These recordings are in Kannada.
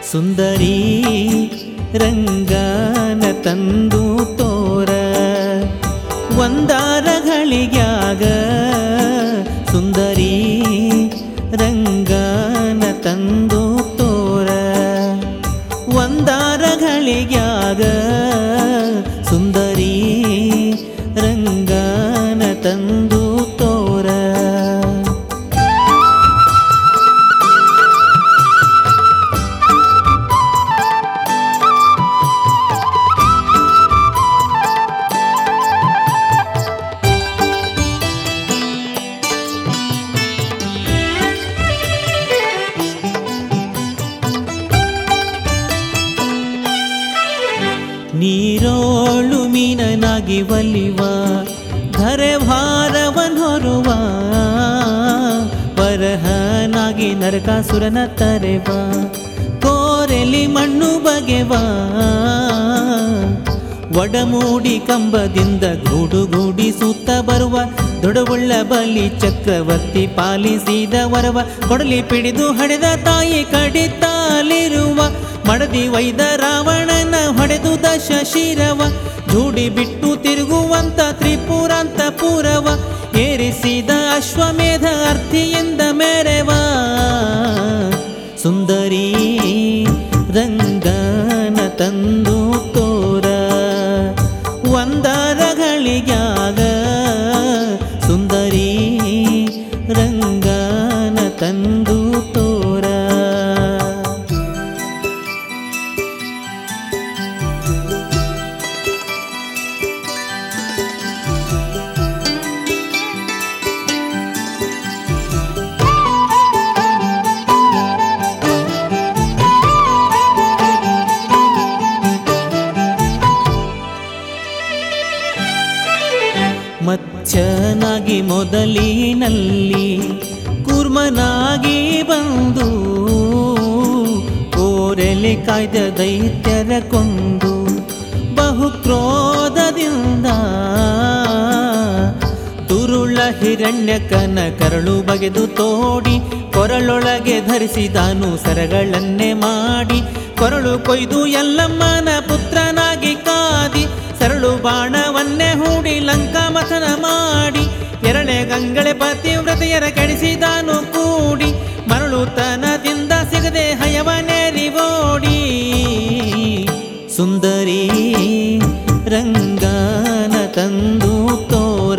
ಸುಂದರಿ ರಂಗನ ತಂದು ತೋರ ಒಂದಾರಗಳಿಗ್ಯಾಗ ಸುಂದರಿ ರಂಗನ ತಂದು ತೋರ ಒಂದಾರಗಳಿಗ್ಯಾಗ ಸುಂದರಿ ರಂಗನ ತಂದು ತೋರ ನೀರೋಳು ಮೀನನಾಗಿ ಒಲಿವ ಧರೆ ಭಾರವನ್ ಹೊರುವ ಬರಹನಾಗಿ ನರಕಾಸುರನ ತರೆವ ಕೋರೆಲಿ ಮಣ್ಣು ಬಗೆವ ಒಡಮೂಡಿ ಕಂಬದಿಂದ ಗೂಡುಗೂಡಿ ಸುತ್ತ ಬರುವ ದೊಡವುಳ್ಳ ಬಲಿ ಚಕ್ರವರ್ತಿ ಪಾಲಿಸಿದ ವರವ ಕೊಡಲಿ ಪಿಡಿದು ಹಡೆದ ತಾಯಿ ಕಡಿತಾಲಿರುವ ಮಡದಿ ವೈದ ರಾವಣನ ಹೊಡೆದು ದಶ ಶಿರವ ಜೂಡಿ ಬಿಟ್ಟು ತಿರುಗುವಂತ ತ್ರಿಪುರಾಂತ ಪೂರವ ಏರಿಸಿದ ಅಶ್ವಮೇಧ ಅರ್ಥಿಯಿಂದ ಮೆರೆವ ಸುಂದರಿ ರಂಗನ ತಂದು ತೋರ ಒಂದರಗಳಿಗ್ಯಾಗ ಸುಂದರಿ ರಂಗನ ತಂದು ತೋರ ಮಚ್ಚನಾಗಿ ಮೊದಲಿನಲ್ಲಿ ಕೂರ್ಮನಾಗಿ ಬಂದು ಕೋರೆಲೆ ಕಾಯ್ದ ದೈತ್ಯರ ಕೊಂದು ಬಹು ಕ್ರೋಧದಿಂದ ತುರುಳ ಹಿರಣ್ಯಕನ ಕರಳು ಬಗೆದು ತೋಡಿ ಕೊರಳೊಳಗೆ ಧರಿಸಿದಾನು ಸರಗಳನ್ನೇ ಮಾಡಿ ಕೊರಳು ಕೊಯ್ದು ಎಲ್ಲಮ್ಮನ ಪುತ್ರನಾಗಿ ಕಾದಿ ಸರಳು ಬಾಣವನ್ನೇ ಹೂಡಿ ಲಂಕಾ ಮಥನ ಮಾಡಿ ಎರಳೆ ಗಂಗಳೆ ಪತಿವ್ರತೆಯರ ಕೆಡಿಸಿದಾನು ಕೂಡಿ ಮರಳುತನದಿಂದ ಸಿಗದೆ ಹಯವನೇರಿ ಓಡಿ ಸುಂದರಿ ರಂಗನ ತಂದು ತೋರ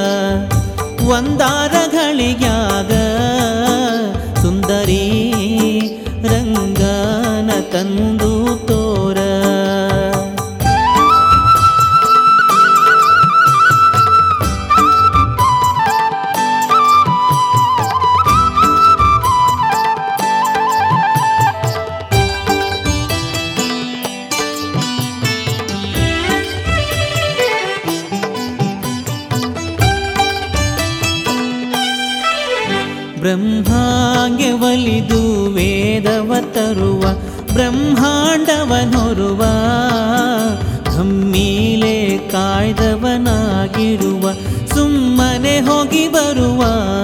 ಒಂದಾರಗಳಿಗ್ಯಾಗ ಸುಂದರಿ ರಂಗನ ತಂದು ತೋರ ಬ್ರಹ್ಮಾಂಗೆ ಒಲಿದು ವೇದವ ತರುವ ಬ್ರಹ್ಮಾಂಡವನೊರುವ ಘಮ್ಮೀಲೆ ಕಾಯ್ದವನಾಗಿರುವ ಸುಮ್ಮನೆ ಹೋಗಿ ಬರುವ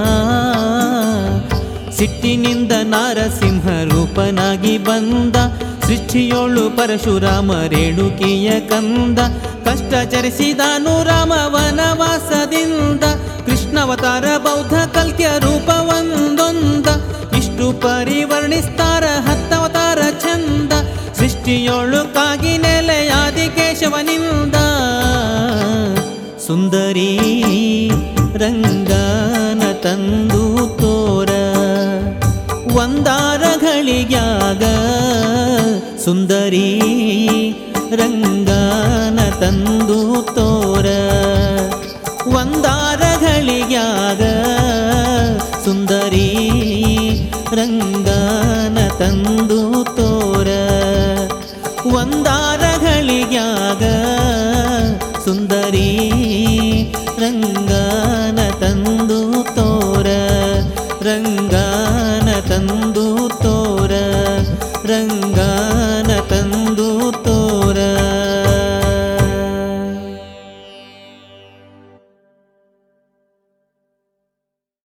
ಸಿಟ್ಟಿನಿಂದ ನಾರಸಿಂಹ ರೂಪನಾಗಿ ಬಂದ ಸೃಷ್ಟಿಯೋಳು ಪರಶುರಾಮ ರೇಣುಕಿಯ ಕಂದ ಕಷ್ಟ ಚರಿಸಿದಾನು ರಾಮ ವನವಾಸದಿಂದ ಕೃಷ್ಣವತಾರ ಬೌದ್ಧ ಕಲ್ಕ್ಯ ರೂಪ ಒಂದೊಂದ ಇಷ್ಟು ಪರಿವರ್ಣಿಸ್ತಾರ ಹತ್ತವತಾರ ಚಂದ ಸೃಷ್ಟಿಯೋಳು ಕಾಗಿ ನೆಲೆಯಾದಿ ಕೇಶವನಿಂದ ಸುಂದರಿ ರಂಗನ ತಂದು ತೋರ ಒಂದಾರಗಳಿಗ್ಯಾಗ ಸುಂದರಿ ರಂಗನ ತಂದು ತೋರ ಒಂದಾರಗಳಿಗ್ಯಾಗ ಸುಂದರಿ ರಂಗನ ತಂದು ತೋರ ಒಂದಾರಗಳಿಗ್ಯಾಗ ಸುಂದರಿ ರಂಗನ ತಂದು ತೋರ ರಂಗನ ತಂದು ತೋರ ರಂಗ